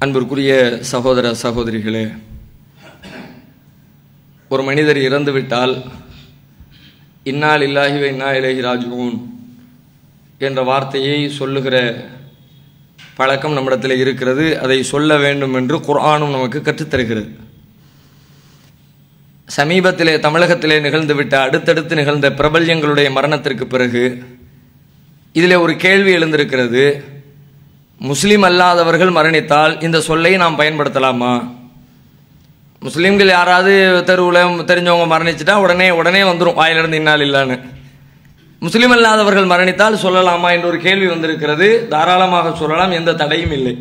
அன்பிற்குரிய சகோதர சகோதரிகளே ஒரு மனிதர் இறந்துவிட்டால் இன்னால் இல்லாஹி வ இன்னா இலைஹி ராஜுவும் என்ற வார்த்தையை சொல்லுகிற பழக்கம் நம்மிடத்தில் இருக்கிறது அதை சொல்ல வேண்டும் என்று குர்ஆனும் நமக்கு கற்றுத்தருகிறது சமீபத்திலே தமிழகத்திலே நிகழ்ந்துவிட்ட அடுத்தடுத்து நிகழ்ந்த பிரபல்யங்களுடைய மரணத்திற்கு பிறகு இதிலே ஒரு கேள்வி எழுந்திருக்கிறது முஸ்லீம் அல்லாதவர்கள் மரணித்தால் இந்த சொல்லை நாம் பயன்படுத்தலாமா முஸ்லீம்கள் யாராவது தெருவில் தெரிஞ்சவங்க மரணிச்சிட்டா உடனே உடனே வந்துடும் வாயிலிருந்து இன்னால் இல்லான்னு முஸ்லீம் அல்லாதவர்கள் மரணித்தால் சொல்லலாமா என்ற ஒரு கேள்வி வந்திருக்கிறது தாராளமாக சொல்லலாம் எந்த தடையும் இல்லை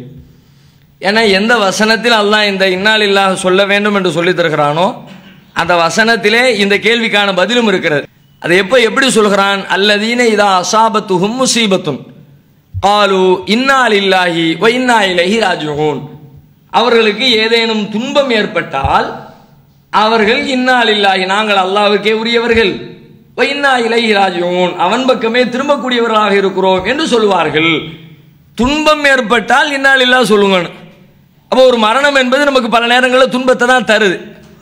ஏன்னா எந்த வசனத்தில் அல்லாஹ் இந்த இன்னால் இல்லாஹ் சொல்ல வேண்டும் என்று சொல்லி தருகிறானோ அந்த வசனத்திலே இந்த கேள்விக்கான பதிலும் இருக்கிறது அதை எப்போ எப்படி சொல்கிறான் அல்லதீன இதா அசாபத்துஹும் முசீபத்துன் காலு இன்னால் இல்லாஹி வ இன்னா இலைஹி ராஜிஊன் அவர்களுக்கு ஏதேனும் துன்பம் ஏற்பட்டால் அவர்கள் இன்னால் இல்லாஹி நாங்கள் அல்லாஹ்வுக்கே உரியவர்கள் வ இன்னா இலைஹி ராஜிஊன் அவன் பக்கமே திரும்பக்கூடியவர்களாக இருக்கிறோம் என்று சொல்வார்கள் துன்பம் ஏற்பட்டால் இன்னால் இல்லா சொல்லுங்கன்னு அப்போ ஒரு மரணம் என்பது நமக்கு பல நேரங்களில் துன்பத்தை தான் தருது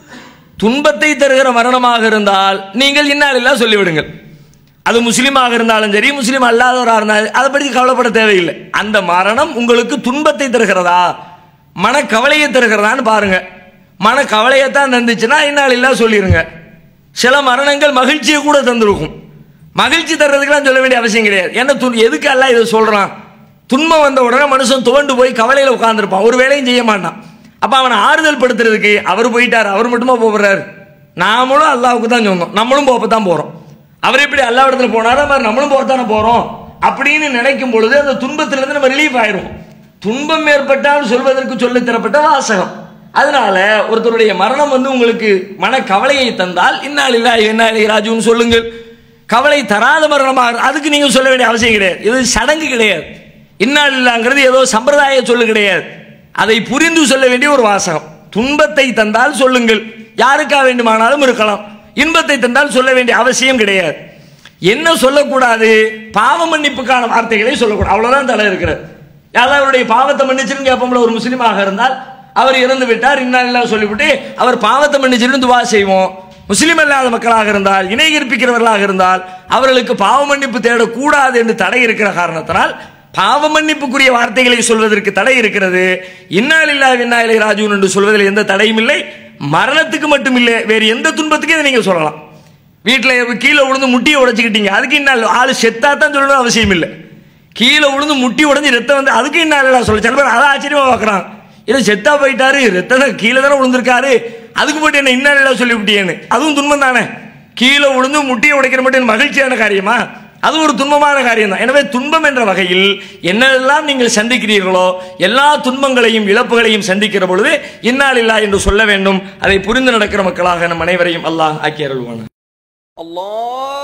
துன்பத்தை தருகிற மரணமாக இருந்தால் நீங்கள் இன்னாலில்லா சொல்லிவிடுங்கள் அது முஸ்லீமாக இருந்தாலும் சரி முஸ்லீம் அல்லாதவராக இருந்தாலும் அதை பற்றி கவலைப்பட தேவையில்லை அந்த மரணம் உங்களுக்கு துன்பத்தை தருகிறதா மனக்கவலையை தருகிறதான்னு பாருங்க மனக்கவலையைத்தான் தந்துச்சுன்னா இன்னாலில்லா சொல்லிடுங்க சில மரணங்கள் மகிழ்ச்சியை கூட தந்திருக்கும் மகிழ்ச்சி தர்றதுக்கெல்லாம் சொல்ல வேண்டிய அவசியம் கிடையாது என்ன துன் எதுக்கு அல்ல இதை சொல்றான் துன்பம் வந்த உடனே மனுஷன் துவண்டு போய் கவலையில் உட்கார்ந்துருப்பான் ஒரு வேலையும் செய்ய மாட்டான் அப்ப அவனை ஆறுதல் படுத்துறதுக்கு அவர் போயிட்டார் அவர் மட்டுமா போகிறார் நாமளும் அல்லாவுக்கு தான் சொன்னோம் நம்மளும் போக தான் போறோம் அவர் எப்படி அல்லா இடத்துல போனாரோ மாதிரி நம்மளும் போகத்தானே போறோம் அப்படின்னு நினைக்கும் பொழுது அந்த துன்பத்திலிருந்து நம்ம ரிலீஃப் ஆயிரும் துன்பம் ஏற்பட்டால் சொல்வதற்கு சொல்லி தரப்பட்ட வாசகம் அதனால ஒருத்தருடைய மரணம் வந்து உங்களுக்கு மன கவலையை தந்தால் இன்னால் இல்லா இன்னாலி ராஜுன்னு சொல்லுங்கள் கவலை தராத மரணமாக அதுக்கு நீங்க சொல்ல வேண்டிய அவசியம் கிடையாது இது சடங்கு கிடையாது இன்னால் இல்லாங்கிறது ஏதோ சம்பிரதாய சொல்லு கிடையாது அதை புரிந்து சொல்ல வேண்டிய ஒரு வாசகம் துன்பத்தை தந்தால் சொல்லுங்கள் யாருக்கா வேண்டுமானாலும் இருக்கலாம் இன்பத்தை தந்தால் சொல்ல வேண்டிய அவசியம் கிடையாது என்ன சொல்லக்கூடாது பாவ மன்னிப்புக்கான வார்த்தைகளை சொல்லக்கூடாது அவ்வளவுதான் தலை இருக்கிறது யாராவது அவருடைய பாவத்தை மன்னிச்சிருங்க கேட்போம்ல ஒரு முஸ்லீமாக இருந்தால் அவர் இறந்து விட்டார் இன்னாலாம் சொல்லிவிட்டு அவர் பாவத்தை மன்னிச்சிருந்து துவா செய்வோம் முஸ்லீம் அல்லாத மக்களாக இருந்தால் இணை கற்பிக்கிறவர்களாக இருந்தால் அவர்களுக்கு பாவ மன்னிப்பு தேடக்கூடாது என்று தடை இருக்கிற காரணத்தினால் பாவ மன்னிப்புக்குரிய வார்த்தைகளை சொல்வதற்கு தடை இருக்கிறது இன்னால் இல்லா விண்ணாயிலை ராஜுவன் என்று சொல்வதில் எந்த தடையும் இல்லை மரணத்துக்கு மட்டும் இல்லை வேறு எந்த துன்பத்துக்கும் இதை நீங்க சொல்லலாம் வீட்டில் கீழே விழுந்து முட்டியை உடைச்சிக்கிட்டீங்க அதுக்கு இன்னும் ஆள் செத்தா தான் சொல்லணும் அவசியம் இல்லை கீழே விழுந்து முட்டி உடைஞ்சு ரத்தம் வந்து அதுக்கு என்ன சொல்ல சில பேர் அதை ஆச்சரியமா பார்க்குறான் இல்லை செத்தா போயிட்டாரு ரத்தம் கீழே தானே விழுந்திருக்காரு அதுக்கு போயிட்டு என்ன இன்னும் சொல்லிவிட்டியேன்னு அதுவும் துன்பம் தானே கீழே விழுந்து முட்டியை உடைக்கிற மட்டும் மகிழ்ச்சியான காரியமா அது ஒரு துன்பமான காரியம் தான் எனவே துன்பம் என்ற வகையில் என்னெல்லாம் நீங்கள் சந்திக்கிறீர்களோ எல்லா துன்பங்களையும் இழப்புகளையும் சந்திக்கிற பொழுது இன்னால் இல்லா என்று சொல்ல வேண்டும் அதை புரிந்து நடக்கிற மக்களாக நம் அனைவரையும் அல்லாஹ் ஆக்கி அருள்வான الله